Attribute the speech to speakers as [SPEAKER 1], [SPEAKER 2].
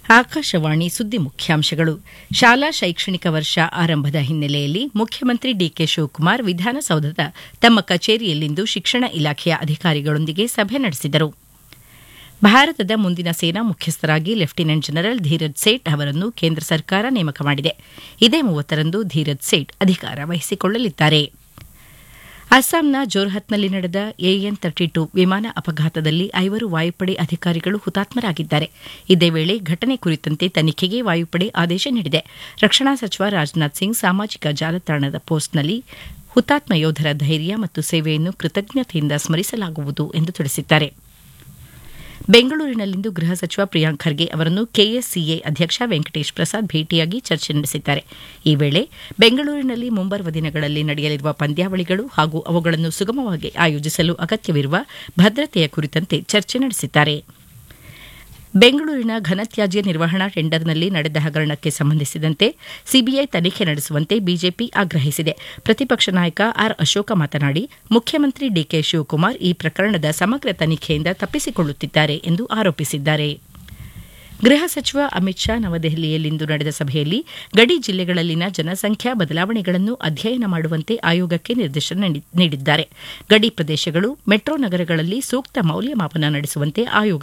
[SPEAKER 1] ಆಕಾಶವಾಣಿ ಸುದ್ದಿ ಮುಖ್ಯಾಂಶಗಳು ಶಾಲಾ ಶೈಕ್ಷಣಿಕ ವರ್ಷ ಆರಂಭದ ಹಿನ್ನೆಲೆಯಲ್ಲಿ ಮುಖ್ಯಮಂತ್ರಿ ಡಿಕೆ ಶಿವಕುಮಾರ್ ವಿಧಾನಸೌಧದ ತಮ್ಮ ಕಚೇರಿಯಲ್ಲಿಂದು ಶಿಕ್ಷಣ ಇಲಾಖೆಯ ಅಧಿಕಾರಿಗಳೊಂದಿಗೆ ಸಭೆ ನಡೆಸಿದರು ಭಾರತದ ಮುಂದಿನ ಸೇನಾ ಮುಖ್ಯಸ್ಥರಾಗಿ ಲೆಫ್ಟಿನೆಂಟ್ ಜನರಲ್ ಧೀರಜ್ ಸೇಠ್ ಅವರನ್ನು ಕೇಂದ್ರ ಸರ್ಕಾರ ನೇಮಕ ಮಾಡಿದೆ ಇದೇ ಮೂವತ್ತರಂದು ಧೀರಜ್ ಸೇಠ್ ಅಧಿಕಾರ ವಹಿಸಿಕೊಳ್ಳಲಿದ್ದಾರೆ ಅಸ್ಸಾಂನ ಜೋರ್ಹತ್ನಲ್ಲಿ ನಡೆದ ಎಎನ್ ತರ್ಟಿ ಟು ವಿಮಾನ ಅಪಘಾತದಲ್ಲಿ ಐವರು ವಾಯುಪಡೆ ಅಧಿಕಾರಿಗಳು ಹುತಾತ್ಮರಾಗಿದ್ದಾರೆ ಇದೇ ವೇಳೆ ಘಟನೆ ಕುರಿತಂತೆ ತನಿಖೆಗೆ ವಾಯುಪಡೆ ಆದೇಶ ನೀಡಿದೆ ರಕ್ಷಣಾ ಸಚಿವ ರಾಜನಾಥ್ ಸಿಂಗ್ ಸಾಮಾಜಿಕ ಜಾಲತಾಣದ ಪೋಸ್ಟ್ನಲ್ಲಿ ಹುತಾತ್ಮ ಯೋಧರ ಧೈರ್ಯ ಮತ್ತು ಸೇವೆಯನ್ನು ಕೃತಜ್ಞತೆಯಿಂದ ಸ್ಮರಿಸಲಾಗುವುದು ಎಂದು ತಿಳಿಸಿದ್ದಾರೆ ಬೆಂಗಳೂರಿನಲ್ಲಿಂದು ಗೃಹ ಸಚಿವ ಪ್ರಿಯಾಂಕ್ ಖರ್ಗೆ ಅವರನ್ನು ಕೆಎಸ್ಸಿಎ ಅಧ್ಯಕ್ಷ ವೆಂಕಟೇಶ್ ಪ್ರಸಾದ್ ಭೇಟಿಯಾಗಿ ಚರ್ಚೆ ನಡೆಸಿದ್ದಾರೆ ಈ ವೇಳೆ ಬೆಂಗಳೂರಿನಲ್ಲಿ ಮುಂಬರುವ ದಿನಗಳಲ್ಲಿ ನಡೆಯಲಿರುವ ಪಂದ್ಯಾವಳಿಗಳು ಹಾಗೂ ಅವುಗಳನ್ನು ಸುಗಮವಾಗಿ ಆಯೋಜಿಸಲು ಅಗತ್ಯವಿರುವ ಭದ್ರತೆಯ ಕುರಿತಂತೆ ಚರ್ಚೆ ನಡೆಸಿದ್ದಾರೆ ಬೆಂಗಳೂರಿನ ಘನತ್ಯಾಜ್ಯ ನಿರ್ವಹಣಾ ಟೆಂಡರ್ನಲ್ಲಿ ನಡೆದ ಹಗರಣಕ್ಕೆ ಸಂಬಂಧಿಸಿದಂತೆ ಸಿಬಿಐ ತನಿಖೆ ನಡೆಸುವಂತೆ ಬಿಜೆಪಿ ಆಗ್ರಹಿಸಿದೆ ಪ್ರತಿಪಕ್ಷ ನಾಯಕ ಆರ್ ಅಶೋಕ ಮಾತನಾಡಿ ಮುಖ್ಯಮಂತ್ರಿ ಡಿಕೆ ಶಿವಕುಮಾರ್ ಈ ಪ್ರಕರಣದ ಸಮಗ್ರ ತನಿಖೆಯಿಂದ ತಪ್ಪಿಸಿಕೊಳ್ಳುತ್ತಿದ್ದಾರೆ ಎಂದು ಆರೋಪಿಸಿದ್ದಾರೆ ಗೃಹ ಸಚಿವ ಅಮಿತ್ ಶಾ ನವದೆಹಲಿಯಲ್ಲಿಂದು ನಡೆದ ಸಭೆಯಲ್ಲಿ ಗಡಿ ಜಿಲ್ಲೆಗಳಲ್ಲಿನ ಜನಸಂಖ್ಯಾ ಬದಲಾವಣೆಗಳನ್ನು ಅಧ್ಯಯನ ಮಾಡುವಂತೆ ಆಯೋಗಕ್ಕೆ ನಿರ್ದೇಶನ ನೀಡಿದ್ದಾರೆ ಗಡಿ ಪ್ರದೇಶಗಳು ಮೆಟ್ರೋ ನಗರಗಳಲ್ಲಿ ಸೂಕ್ತ ಮೌಲ್ಯಮಾಪನ ನಡೆಸುವಂತೆ ಆಯೋಗ